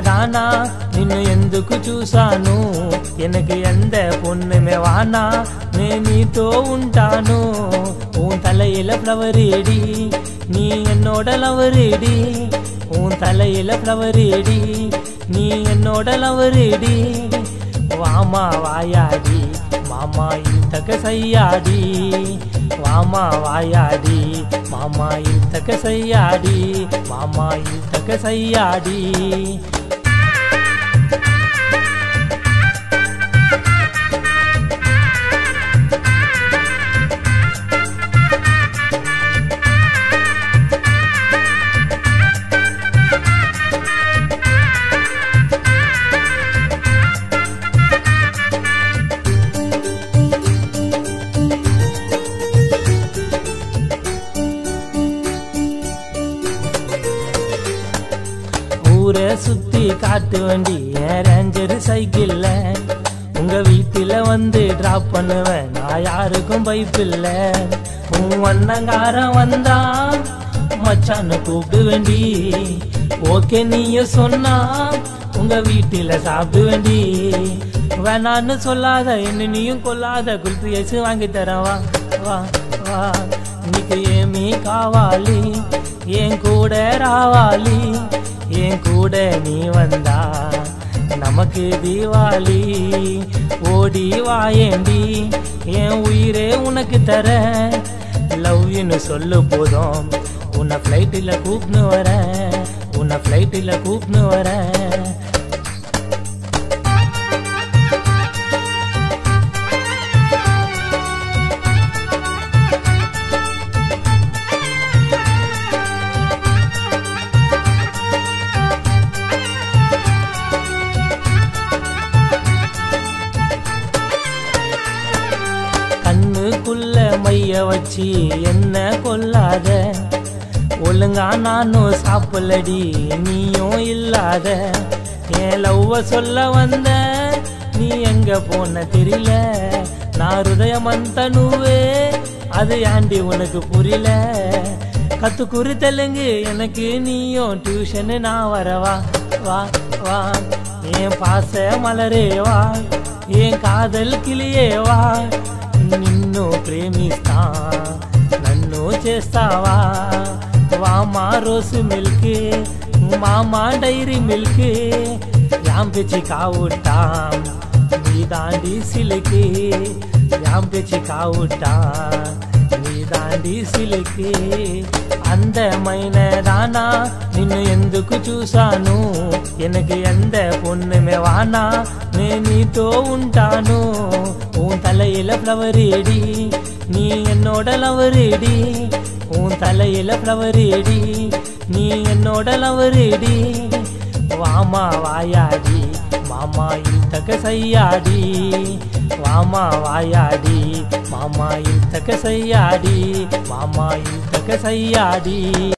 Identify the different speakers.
Speaker 1: దానా నిన్ను ఎందుకు చూశాను ఎనకు ఎంద పొన్నుమే వానా నే నీతో ఉంటాను உன் தலையில ஃப்ளவரேடி நீ என்னோட லவரேடி உன் தலையில ஃப்ளவரேடி நீ என்னோட லவரேடி வாமா வாயாடி மாமா இத்தக்க சையாடி வாமா வாயாடி மாமா இத்தக்க சையாடி மாமா இத்தக்க சையாடி ஊரை சுத்தி காட்டு வண்டி என் ரேஞ்சர் சைக்கிள்ல உங்க வீட்டுல வந்து டிராப் பண்ணுவேன் நான் யாருக்கும் பைப்பில்ல உன் அண்ணங்காரன் வந்தா மச்சான்னு கூப்பிடு வேண்டி ஓகே நீய சொன்னா உங்க வீட்டுல சாப்பிடு வேண்டி வேணான்னு சொல்லாத என்ன நீயும் கொல்லாத குல்பி ஐஸ் வாங்கி தரேன் வா வா வா నీకు ఏమీ కావాలి ఏం కూడా రావాలి ఏం கூட நீ வந்தா நமக்கு தீவாளி ஓடி வாயேண்டி என் உயிரே உனக்கு தர லவ்னு சொல்லு போதும் உன்னை ஃப்ளைட்டில் கூப்பின்னு வரேன் உன்னை ஃப்ளைட்டில் கூப்பின்னு வரேன் கண்ணுக்குள்ள மைய வச்சு என்ன கொல்லாத ஒழுங்கா நானும் சாப்பிடலடி நீயும் இல்லாத என் லவ்வ சொல்ல வந்த நீ எங்க போன தெரியல நான் ஹிருதயம் தனுவே அது ஏண்டி உனக்கு புரியல கத்து குறி தெலுங்கு எனக்கு நீயும் டியூஷனு நான் வரவா வா வா என் பாச மலரே வா என் కాదల్ కిలియేవా నిన్ను ప్రేమిస్తా నన్ను చేస్తావా వామా రోజు మిల్క్ మామా డైరీ మిల్క్ యాం పిచ్చి కావుటాం నీ దాండి సిలికి యాం పిచ్చి కావుటాం నీ దాండి సిలికి అందమైన దానా నిన్ను ఎందుకు చూశాను ఎనకు ఎంద పొన్నుమే వానా నే నీతో ఉంటాను உன் தலையில ஃப்ளவரேடி நீ என்னோட லவரேடி உன் தலையில ஃப்ளவரேடி நீ என்னோட லவரேடி வாமா வாயாடி மாமா இத்தக்க சையாடி வாமா வாயாடி மாமா இத்தக்க சையாடி மாமா இத்தக்க சையாடி